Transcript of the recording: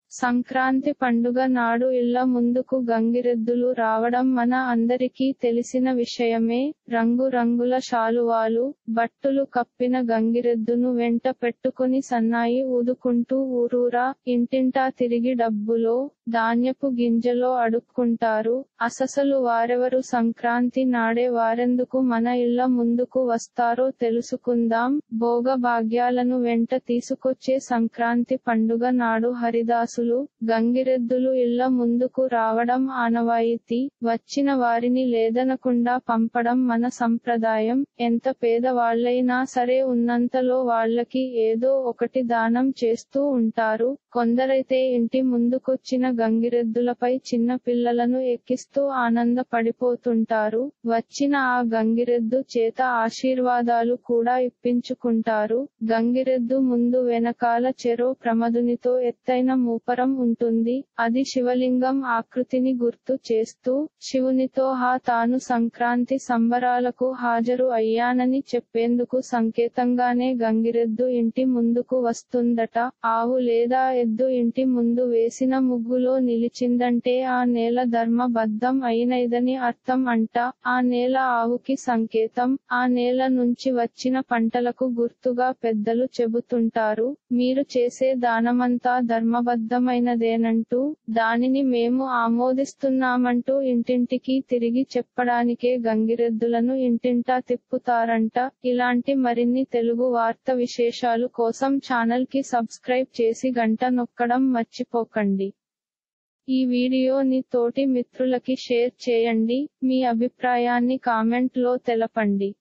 సంక్రాంతి పండుగ నాడు ఇళ్ల ముందుకు గంగిరెద్దులు రావడం మన అందరికీ తెలిసిన విషయమే రంగు రంగుల శాలువాలు బట్టులు కప్పిన గంగిరెద్దును వెంట పెట్టుకుని సన్నాయి ఊదుకుంటూ ఊరూరా ఇంటింటా తిరిగి డబ్బులో ధాన్యపు గింజలో అడుక్కుంటారు అససలు వారెవరు సంక్రాంతి నాడే వారెందుకు మన ఇళ్ల ముందుకు వస్తారో తెలుసుకుందాం భోగ భాగ్యాలను వెంట తీసుకొచ్చే సంక్రాంతి పండుగ నాడు హరిదాసులు గంగిరెద్దులు ఇళ్ల ముందుకు రావడం ఆనవాయితీ వచ్చిన వారిని లేదనకుండా పంపడం మన సంప్రదాయం ఎంత పేదవాళ్లైనా సరే ఉన్నంతలో వాళ్ళకి ఏదో ఒకటి దానం చేస్తూ ఉంటారు కొందరైతే ఇంటి ముందుకొచ్చిన గంగిరెద్దులపై చిన్న పిల్లలను ఎక్కిస్తూ ఆనంద పడిపోతుంటారు వచ్చిన ఆ గంగిరెద్దు చేత ఆశీర్వాదాలు కూడా ఇప్పించుకుంటారు గంగిరెద్దు ముందు వెనకాల చెరో ప్రమదునితో ఎత్తైన మూపరం ఉంటుంది అది శివలింగం ఆకృతిని గుర్తు చేస్తూ శివునితో హా తాను సంక్రాంతి సంబరాలకు హాజరు అయ్యానని చెప్పేందుకు సంకేతంగానే గంగిరెద్దు ఇంటి ముందుకు వస్తుందట ఆవు లేదా ఎద్దు ఇంటి ముందు వేసిన ముగ్గులో నిలిచిందంటే ఆ నేల ధర్మబద్ధం అయినదని అర్థం అంట ఆ నేల ఆవుకి సంకేతం ఆ నేల నుంచి వచ్చిన పంటలకు గుర్తుగా పెద్దలు చెబుతుంటారు మీరు చేసే దానమంతా ధర్మబద్ధమైనదేనంటూ దానిని మేము ఆమోదిస్తున్నామంటూ ఇంటింటికి తిరిగి చెప్పడానికే గంగిరెద్దులను ఇంటింటా తిప్పుతారంట ఇలాంటి మరిన్ని తెలుగు వార్త విశేషాలు కోసం ఛానల్ కి సబ్స్క్రైబ్ చేసి గంట నొక్కడం మర్చిపోకండి ఈ వీడియోని తోటి మిత్రులకి షేర్ చేయండి మీ అభిప్రాయాన్ని కామెంట్ లో తెలపండి